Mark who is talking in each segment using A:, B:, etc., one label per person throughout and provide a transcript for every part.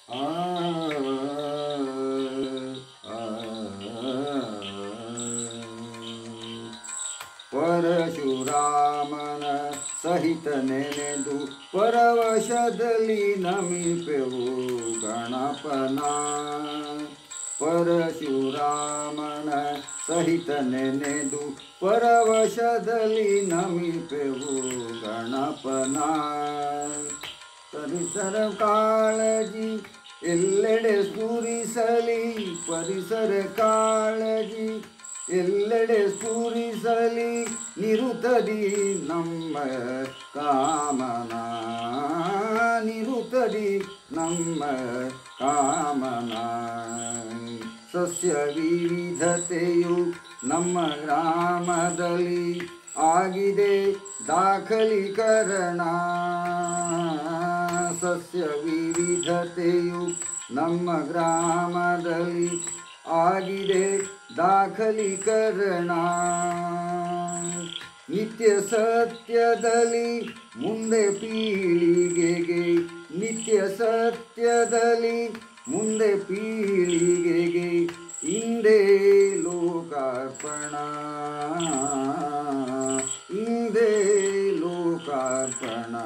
A: ಆ ಆ, ಪರಶುರಾಮನ ಸಹಿತ ನೆನೆದು ಪರವಶದಲ್ಲಿ ನಮಿಪೆವು ಗಣಪನ ಪರಶುರಾಮನ ಸಹಿತ ನೆನೆದು ಪರವಶದಲ್ಲಿ ನಮಿಪೆವು ಗಣಪನ ಪರಿಸರ ಕಾಳಜಿ ಎಲ್ಲೆಡೆ ಸ್ಫುರಿಸಲಿ ಪರಿಸರ ಕಾಳಜಿ ಎಲ್ಲೆಡೆ ಸ್ಫುರಿಸಲಿ ನಿರುತದಿ ನಮ್ಮ ಕಾಮನ ನಿರುತದಿ ನಮ್ಮ ಕಾಮನ ಸಸ್ಯ ವಿವಿಧತೆಯು ನಮ್ಮ ಗ್ರಾಮದಲ್ಲಿ ಆಗಿದೆ ದಾಖಲೀಕರಣ ಸಸ್ಯ ವಿವಿಧತೆಯು ನಮ್ಮ ಗ್ರಾಮದಲ್ಲಿ ಆಗಿದೆ ದಾಖಲೀಕರಣ ನಿತ್ಯ ಸತ್ಯದಲ್ಲಿ ಮುಂದೆ ಪೀಳಿಗೆಗೆ ನಿತ್ಯ ಸತ್ಯದಲ್ಲಿ ಮುಂದೆ ಪೀಳಿಗೆಗೆ ಹಿಂದೆ ಲೋಕಾರ್ಪಣ ಹಿಂದೆ ಲೋಕಾರ್ಪಣ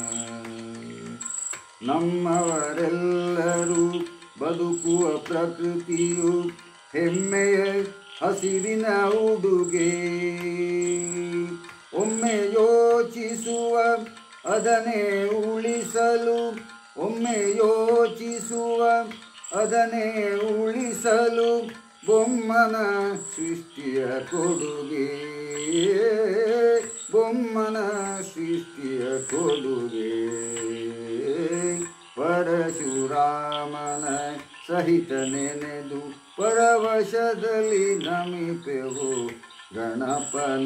A: ನಮ್ಮವರೆಲ್ಲರೂ ಬದುಕುವ ಪ್ರಕೃತಿಯು ಹೆಮ್ಮೆಯ ಹಸಿರಿನ ಉಡುಗೆ ಒಮ್ಮೆ ಯೋಚಿಸುವ ಅದನ್ನೇ ಉಳಿಸಲು ಒಮ್ಮೆ ಯೋಚಿಸುವ ಅದನ್ನೇ ಉಳಿಸಲು ಬೊಮ್ಮನ ಸೃಷ್ಟಿಯ ಕೊಡುಗೆ ಬೊಮ್ಮನ ಸೃಷ್ಟಿಯ ಕೊಡುಗೆ ಪರಶುರಾಮನ ಸಹಿತ ನೆನೆದು ಪರವಶದಲ್ಲಿ ನಮಿಪೆವು ಗಣಪನ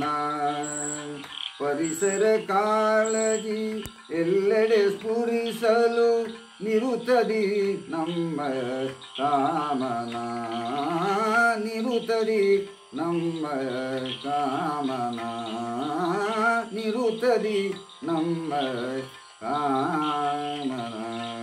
A: ಪರಿಸರ ಕಾಳಜಿ ಎಲ್ಲೆಡೆ ಸ್ಫುರಿಸಲು ನಿರುತದಿ ನಮ್ಮ ಕಾಮನ ನಿರುತದಿ ನಮ್ಮ ಕಾಮನ ನಿರುತದಿ ನಮ್ಮ ಕಾಮನ